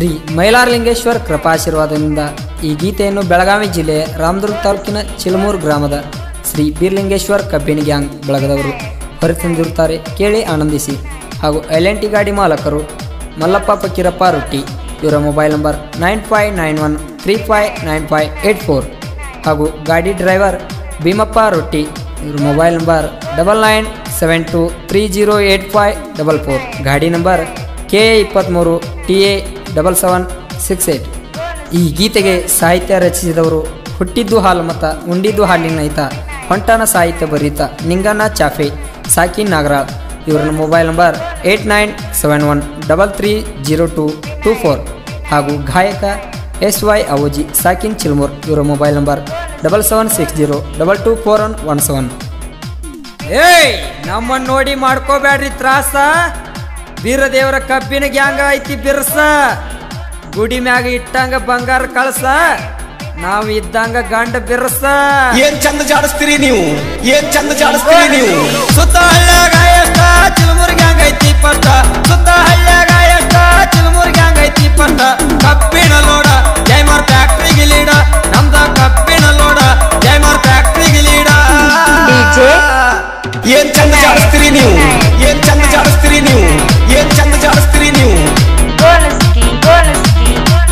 ಶ್ರೀ ಮೈಲಾರಲಿಂಗೇಶ್ವರ ಕೃಪಾಶೀರ್ವಾದದಿಂದ ಈ ಗೀತೆಯನ್ನು ಬೆಳಗಾವಿ ಜಿಲ್ಲೆಯ ರಾಮದುರ್ಗ ತಾಲೂಕಿನ ಚಿಲಮೂರು ಗ್ರಾಮದ ಶ್ರೀ ಬೀರ್ಲಿಂಗೇಶ್ವರ್ ಕಬ್ಬಿನ ಗ್ಯಾಂಗ್ ಬಳಗದವರು ಹೊರತಂದಿರುತ್ತಾರೆ ಕೇಳಿ ಆನಂದಿಸಿ ಹಾಗೂ ಎಲ್ ಎನ್ ಟಿ ಗಾಡಿ ಮಾಲಕರು ಮಲ್ಲಪ್ಪ ಫಕೀರಪ್ಪ ರೊಟ್ಟಿ ಇವರ mobile number nine five nine one three five nine five eight four ಹಾಗೂ ಗಾಡಿ ಡ್ರೈವರ್ ಭೀಮಪ್ಪ ರೊಟ್ಟಿ ಇವ್ರ mobile number double nine seven two three zero eight five double four ಗಾಡಿ ನಂಬರ್ ಕೆ ಎ ಇಪ್ಪತ್ತ್ಮೂರು T A double seven six eight ಈ ಗೀತೆಗೆ ಸಾಹಿತ್ಯ ರಚಿಸಿದವರು ಹುಟ್ಟಿದ್ದು ಹಾಲು ಮತ ಉಂಡಿದ್ದು ಹಾಲಿನ ಹಿತ ಹೊಂಟನ ಸಾಹಿತ್ಯ ಬರೀತ ನಿಂಗಣ್ಣ ಚಾಫೆ ಸಾಕಿನ್ ನಾಗರಾಳ್ ಇವರ mobile number eight nine seven one double three zero two two four ಹಾಗೂ ಗಾಯಕ ಎಸ್ ವೈ ಅವೋಜಿ ಸಾಕಿನ್ ಚಿಲ್ಮೂರ್ ಇವರ mobile number double seven six zero double two four one one seven ಏಯ್ ನಮ್ಮನ್ನ ನೋಡಿ ಮಾಡ್ಕೋಬೇಡ್ರಿ ತ್ರಾಸ ಬೀರದೇವರ ಕಬ್ಬಿನ ಗ್ಯಾಂಗ ಐತಿ ಬಿರ್ಸ ಗುಡಿ ಮ್ಯಾಗ ಇಟ್ಟಂಗ ಬಂಗಾರ ಕಳಸ ನಾವ್ ಇದ್ದಂಗ ಗಂಡ ಬಿರ್ಸ ಏನ್ ಚಂದ ಜಾಡಿಸ್ತೀರಿ ನೀವು ಏನ್ ಚಂದ ಜಾಡಿಸ್ತೀರಿ ನೀವು ಸುತ್ತ ಹಳ್ಳ್ಯಾಗ ಎಷ್ಟ ಚಿಲುಮುರಿ ಗ್ಯಾಂಗ್ ಐತಿ ಪಟ್ಟ ಸುತ್ತ ಹಳ್ಳ್ಯಾಗ ಎಷ್ಟ ಚಿಲುಮುರಿ ಗ್ಯಾಂಗ್ ಐತಿ ಪಟ್ಟ ಕಬ್ಬಿನ ಲೋಡ ಜೈಮಾರ್ ಫ್ಯಾಕ್ಟ್ರಿಗೆ ಲೀಡ ನಮ್ದ ಕಬ್ಬಿನ ಲೋಡ ಜೈಮಾರ್ ಫ್ಯಾಕ್ಟ್ರಿಗೆ ಲೀಡ DJ ಏನ್ ಚಂದ ಜಾಡಿಸ್ತೀರಿ ನೀವು ಏನ್ ಚಂದ ಜಾಡಿಸ್ತೀರಿ ನೀವು ಏನ್ ಚಂದ ಜಾಡಿಸ್ತೀರಿ ನೀವು Honesty, honesty,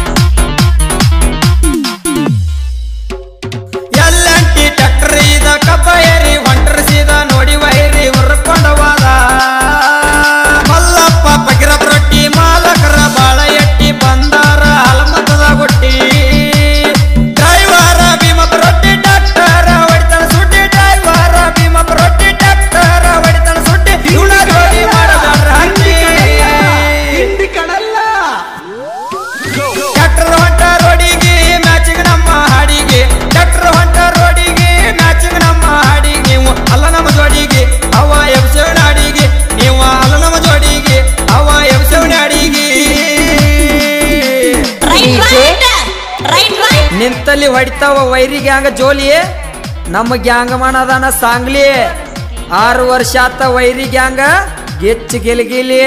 ಎಲ್ಲಂಟಿ ಟ್ಯಾಕ್ಟರ್ ಇದ ಕಬ್ಬ ಏರಿ ಹೊಂಟರಿಸಿದ ನೋಡಿ ವೈರಿ ಉರ್ಕೊಂಡವಾದ ಮಲ್ಲಪ್ಪ ಪಗಿರ ರೊಟ್ಟಿ ಮಾಲಕರ ಬಾಳ ಎಟ್ಟಿ ಬಂದಾರ ಹಲಮತದ ಗುಟ್ಟಿ ಡ್ರೈವರ ಭೀಮಪ್ಪ ರೊಟ್ಟಿ ಡಾಕ್ಟರ ಹೊಡಿತಾನ ಸುಟ್ಟಿ ಡ್ರೈವರ ಭೀಮಪ್ಪ ರೊಟ್ಟಿ ಡಾಕ್ಟರ ಹೊಡಿತಾನ ಸುಟ್ಟಿ ಇವಳ ಜೋಡಿ ಮಾಡಬೇಡ್ರ ಹಂಗಿ ಟ್ಯಾಕ್ಟರ್ ಹೊಂಟ ರೋಡಿಗೆ ಮ್ಯಾಚಿಂಗ್ ನಮ್ಮ ಹಾಡಿಗೆ ಟ್ಯಾಕ್ಟರ್ ಹೊಂಟ ರೋಡಿಗೆ ಮ್ಯಾಚಿಂಗ್ ನಮ್ಮ ಹಾಡಿಗೆ ನೀವು ಅಲ್ಲ ನಮ್ಮ ಜೋಡಿಗೆ ಅವ ಎಬ್ಸವಣ ಹಾಡಿಗೆ ನೀವು ಅಲ್ಲ ನಮ್ಮ ಜೋಡಿಗೆ ಅವ ಎಬ್ಸವಣ ಹಾಡಿಗೆ DJ ನಿಂತಲ್ಲಿ ಹೊಡಿತಾವ ವೈರಿ ಗ್ಯಾಂಗ ಜೋಲಿ ನಮ್ಮ ಗ್ಯಾಂಗ ಮಾಡದಾನ ಸಾಂಗ್ಲಿ ಆರು ವರ್ಷ ಆತ ವೈರಿ ಗ್ಯಾಂಗ ಗೆಚ್ಚ ಗೆಲ್ಗಿಲಿ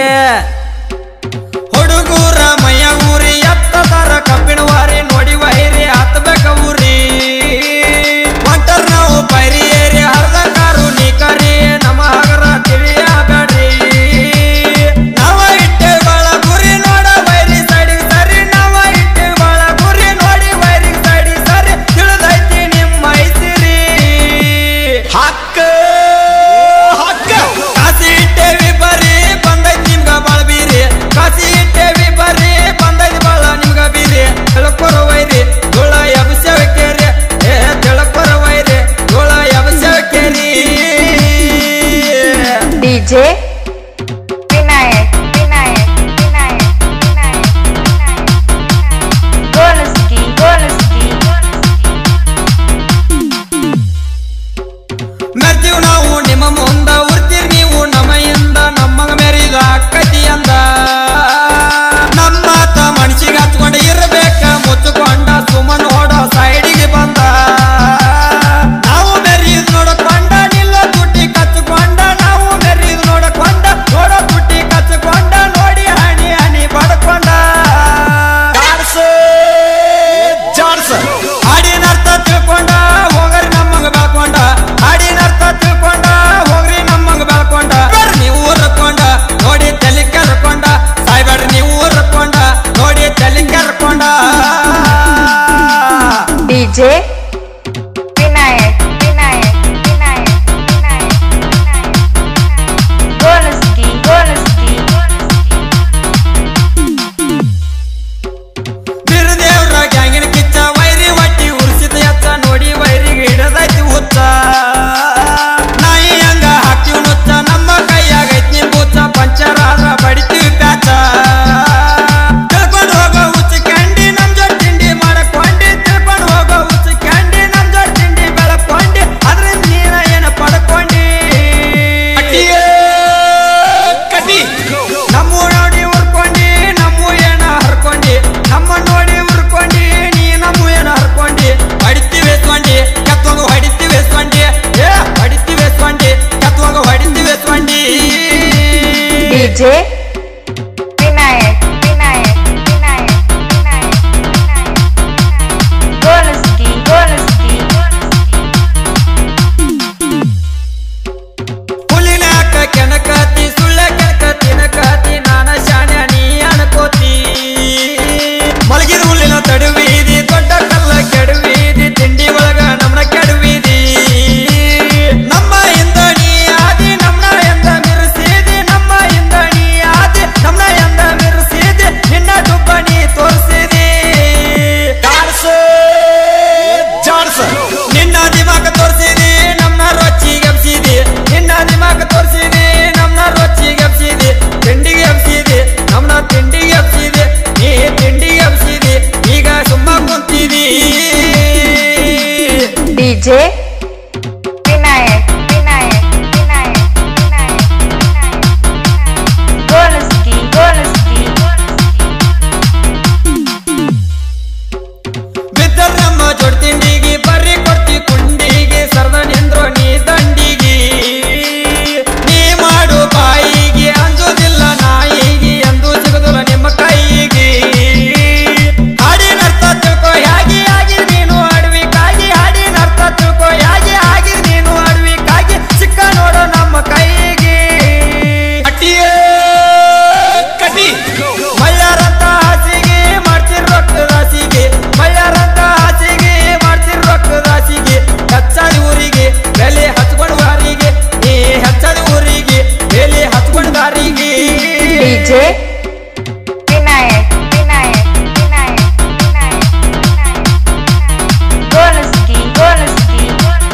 ಹುಡುಗೂರ ಮೈಯ ಊರಿ ಎತ್ತದಾರ ಕಬ್ಬಿಣ ವಾರಿ ನೋಡಿ ವೈರಿ ಹತ್ತಬೇಕ ಊರಿ ಹೊಂಟರ್ ನಾವು ಪೈರಿ ಏರಿ ಹರ್ದ ಕಾರು ನೀ ಕರಿ ನಮ್ಮ ಹಗರ ತಿಳಿಯ ಬ್ಯಾಡ್ರಿ ನಾವ ಇಟ್ಟೆ ಬಾಳ ಗುರಿ ನೋಡ ವೈರಿ ಸಡಿ ಸರಿ ನಾವ ಇಟ್ಟೆ ಬಾಳ ಗುರಿ ನೋಡಿ ವೈರಿ ಸಡಿ ಸರಿ ತಿಳಿದೈತಿ ನಿಮ್ಮ ಐಸಿರಿ ಹಕ್ಕ ಹಕ್ಕ ಕಾಸಿ ಇಟ್ಟೇವಿ ಬರೀ ಬಂದೈತಿ ನಿಮ್ಗ ಬಾಳ ಬೀರಿ ಕಾಸಿ ಇಟ್ಟೇವಿ ಬರೀ ಬಂದೈತಿ ಬಾಳ ನಿಮ್ಗ ಬೀರಿ ತಿಳ್ಕೊರ ವೈರಿ ಧೂಳ ಎಬ್ಸೇರಿ ಏ ತಿಳ್ಕೊರ ವೈರಿ ಧೂಳ ಎಬ್ಸೇರಿ DJ Vinayak, Vinayak, Vinayak, Vinayak, Vinayak. Honesty, honesty, ಮೆರ್ತೀವ್ ನಾವು ನಿಮ್ಮ ಮುಂದ ಉರ್ತೀರ್ ನೀವು ನಮಯಿಂದ ನಮ್ಮಗ ಮೆರಿದ ಅಕ್ಕತಿ ಅಂದ ನಮ್ಮತ ಮನ್ಸಿಗೆ ಹಚ್ಕೊಂಡ ಇರಬೇಕ ಮುಚ್ಚಿಕೊಂಡ ಸುಮನ್ ಹೊಡ ಸೈಡಿಗೆ ಬಂದ ನಾವು ಮೆರಿದ್ ನೋಡಕೊಂಡ ನಿಲ್ಲ ತುಟ್ಟಿ ಕಚ್ಕೊಂಡ ನಾವು ಮೆರಿದ್ ನೋಡಕೊಂಡ ನೋಡ ತುಟ್ಟಿ ಕಚ್ಕೊಂಡ ನೋಡಿ ಹಣಿ ಹಣಿ ಬಡ್ಕೊಂಡ ಜಾಡ್ಸ ಜಾಡ್ಸ ಹಾಡಿನ ಅರ್ಥ ತಿಳ್ಕೊಂಡ ಹೋಗ್ರಿ ನಮ್ಮಂಗ ಬೆಳ್ಕೊಂಡ ಹಾಡಿನ ಅರ್ಥ ತಿಳ್ಕೊಂಡ ಹೋಗ್ರಿ ನಮ್ಮಂಗ ಬೆಳ್ಕೊಂಡ ಬೇಡ್ರಿ ನೀವು ಊರಕೊಂಡ ನೋಡಿ ತಲೆ ಕೆರ್ಕೊಂಡ ಸಾಯ್ಬೇಡ್ರಿ ನೀವು ಊರಕೊಂಡ ನೋಡಿ ತಲೆ ಕೆರ್ಕೊಂಡ DJ Vinayak, Vinayak, Vinayak, Vinayak, Vinayak. Honesty, honesty, ಬಿರುದೇವ್ರ ಗ್ಯಾಂಗಿನ Kichcha ವೈರಿ ಒಟ್ಟಿ ಉರ್ಸಿದ ಎತ್ತ ನೋಡಿ ವೈರಿಗೆ ಹಿಡದೈತಿ ಹುಚ್ಚ ನಾಯಿ ಹಂಗ ಹಾಕ್ತಿವ್ ನುಚ್ಚ ನಮ್ಮ ಕೈಯಾಗೈತಿ ನಿಂಬುಚ್ಚ ಪಂಚರ್ ಆದ್ರ ಬಡಿತೀವಿ ಪ್ಯಾಚ ತಿಳ್ಕೊಂಡು ಹೋಗೋ ಹುಚ್ಚ ಕ್ಯಾಂಡಿ ನಮ್ ಜೊತೆ ತಿಂಡಿ ಮಾಡಕೊಂಡಿ ತಿಳ್ಕೊಂಡು ಹೋಗೋ ಹುಚ್ಚ DJ Vinayak Vinayak Vinayak Vinayak Vinayak Gonski Gonski ಬಿದ್ದರಮ್ಮ ಜೋಡ್ ತಿಂಡಿಗೆ ಬರ್ರಿ ಕೊಡ್ತಿ ಕುಂಡಿಗೆ ಸರ್ದ ನಿಂದ್ರು ನೀ ದಂಡಿಗೆ ನೀ ಮಾಡು ಬಾಯಿಗೆ ಅಂಜುದಿಲ್ಲ ನಾಯಿಗೆ ಎಂದು ಸಿಗುದಿಲ್ಲ ನಿಮ್ಮ ಕೈಗೆ ಹಾಡಿನ ಅರ್ಥ ತಿಳ್ಕೊ ಹೇಗೆ ಆಗಿದ್ ನೀನು ಅಡವಿಕಾಗಿ ಹಾಡಿನ ಅರ್ಥ ತಿಳ್ಕೊ ಹೇಗೆ ಆಗಿದ್ ನೀನು ಅಡವಿಕಾಗಿ ಸಿಕ್ಕ ನೋಡು ನಮ್ಮ ಕೈಗೆ ಅಟ್ಟಿಯೇ ಕಟಿ ಮಳ್ಳರಂತ ಹಾಸಿಗೆ ಮಾಡ್ತಿರ್ ರೊಕ್ಕದ ಹಾಸಿಗೆ ಮಳ್ಳರಂತ ಹಾಸಿಗೆ ಮಾಡ್ತಿರ್ ರೊಕ್ಕದ ಹಾಸಿಗೆ ಹಚ್ಚದ ಊರಿಗೆ ಬೆಲೆ ಹಚ್ಕೊಂಡ್ ಬಾರಿಗೆ ನೀ ಹಚ್ಚದ ಊರಿಗೆ ಬೆಲೆ ಹಚ್ಕೊಂಡ್ ದಾರಿಗೆ DJ Vinayak Vinayak Vinayak Vinayak Vinayak Gonski Gonski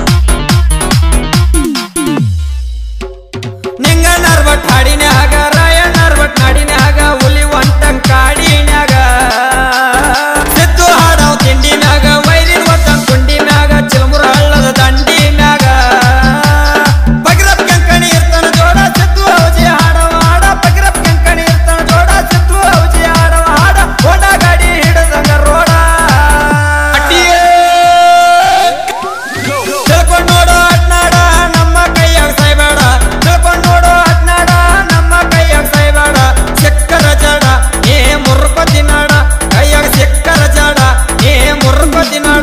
ನಿಂಗ ನರ್ಬಟ್ ಹಾಡಿನ್ಯಾಗ ರಾಯ ನರ್ಬಟ್ ನಾಡಿನ್ಯಾಗ ಹುಲಿ ಒಂಟಂಗ್ ಕಾಡಿನ್ಯಾಗ ಸಿದ್ದು ಹಾಡವ್ ತಿಂಡಿನ್ಯಾಗ ವೈರಿನ್ ಒತ್ತಂಗ್ ಕುಂಡಿನ್ಯಾಗ ಚಿಲ್ಮುರ ಹಳ್ಳದ ದಂಡಿನ್ಯಾಗ ಪಗಿರಪ್ ಕೆಂಕಣಿ ಇರ್ತಾನ ಜೋಡ ಸಿದ್ದು ಔಜಿ ಹಾಡವ ಹಾಡ ಪಗಿರಪ್ ಕೆಂಕಣಿ ಇರ್ತಾನ ಜೋಡ ಸಿದ್ದು ಔಜಿ ಹಾಡವ ಹಾಡ ಓಡ ಗಾಡಿ ಹಿಡದಂಗ ರೋಡ ಅಟ್ಟಿಯೇ ತಿಳ್ಕೊಂಡ್ ನೋಡು ಅಡ್ನಾಡ ನಮ್ಮ ಕೈಯಾಗ ಸಾಯ್ಬೇಡ ತಿಳ್ಕೊಂಡ್ ನೋಡು ಅಡ್ನಾಡ ನಮ್ಮ ಕೈಯಾಗ ಸಾಯ್ಬೇಡ ಸಿಕ್ಕರ ಜಾಡ ಏ ಮುರ್ಪತಿ ನಾಡ ಕೈಯಾಗ ಸಿಕ್ಕರ ಜಾಡ ಏ ಮುರ್ಪತಿ ನಾಡ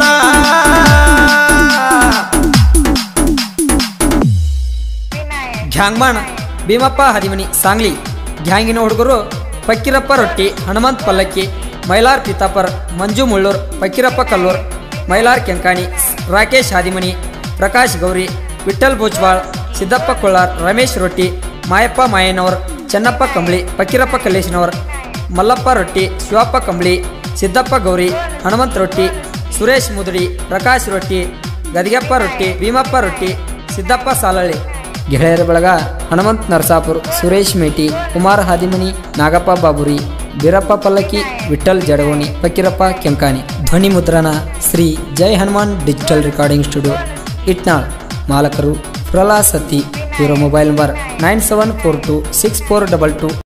Vinayak ಘ್ಯಾಂಗ್ಮಾಣ ಭೀಮಪ್ಪ ಹದಿಮನಿ ಸಾಂಗ್ಲಿ ಘ್ಯಾಂಗಿನ ಹುಡುಗರು ಫಕ್ಕೀರಪ್ಪ ರೊಟ್ಟಿ ಹನುಮಂತ್ ಪಲ್ಲಕ್ಕಿ ಮೈಲಾರ್ ಪಿತಾಪರ್ ಮಂಜು ಮುಳ್ಳೂರ್ ಫಕ್ಕೀರಪ್ಪ ಕಲ್ಲೂರ್ ಮೈಲಾರ್ ಕೆಂಕಾಣಿ ರಾಕೇಶ್ ಹಾದಿಮನಿ ಪ್ರಕಾಶ್ ಗೌರಿ ವಿಠಲ್ ಭೋಜ್ವಾಳ್ ಸಿದ್ದಪ್ಪ ಕೊಳ್ಳಾರ್ ರಮೇಶ್ ರೊಟ್ಟಿ ಮಾಯಪ್ಪ ಮಾಯನವರ್ ಚೆನ್ನಪ್ಪ ಕಂಬಳಿ ಫಕ್ಕೀರಪ್ಪ ಕಲ್ಲೇಶನವರ್ ಮಲ್ಲಪ್ಪ ರೊಟ್ಟಿ ಶಿವಪ್ಪ ಕಂಬಳಿ ಸಿದ್ದಪ್ಪ ಗೌರಿ ಹನುಮಂತ್ ರೊಟ್ಟಿ ಸುರೇಶ್ ಮುದುಡಿ ಪ್ರಕಾಶ್ ರೊಟ್ಟಿ ಗದಿಗೆಪ್ಪ ರೊಟ್ಟಿ ಭೀಮಪ್ಪ ರೊಟ್ಟಿ ಸಿದ್ದಪ್ಪ ಸಾಲಳ್ಳಿ ಗೆಳೆಯರ ಬಳಗ ಹನುಮಂತ್ ನರಸಾಪುರ್ ಸುರೇಶ್ ಮೇಟಿ ಕುಮಾರ್ ಹಾದಿಮನಿ ನಾಗಪ್ಪ ಬಾಬುರಿ ಬೀರಪ್ಪ ಪಲ್ಲಕ್ಕಿ ವಿಠಲ್ ಜಡಗೋಣಿ ಫಕೀರಪ್ಪ ಕೆಂಕಾನಿ ಧ್ವನಿ ಮುದ್ರಣ Shri Jai Hanuman digital recording studio Itnal ಮಾಲಕರು ಪ್ರಹ್ಲಾದ್ ಸತ್ತಿ ಇವರ mobile number nine seven four two six four double to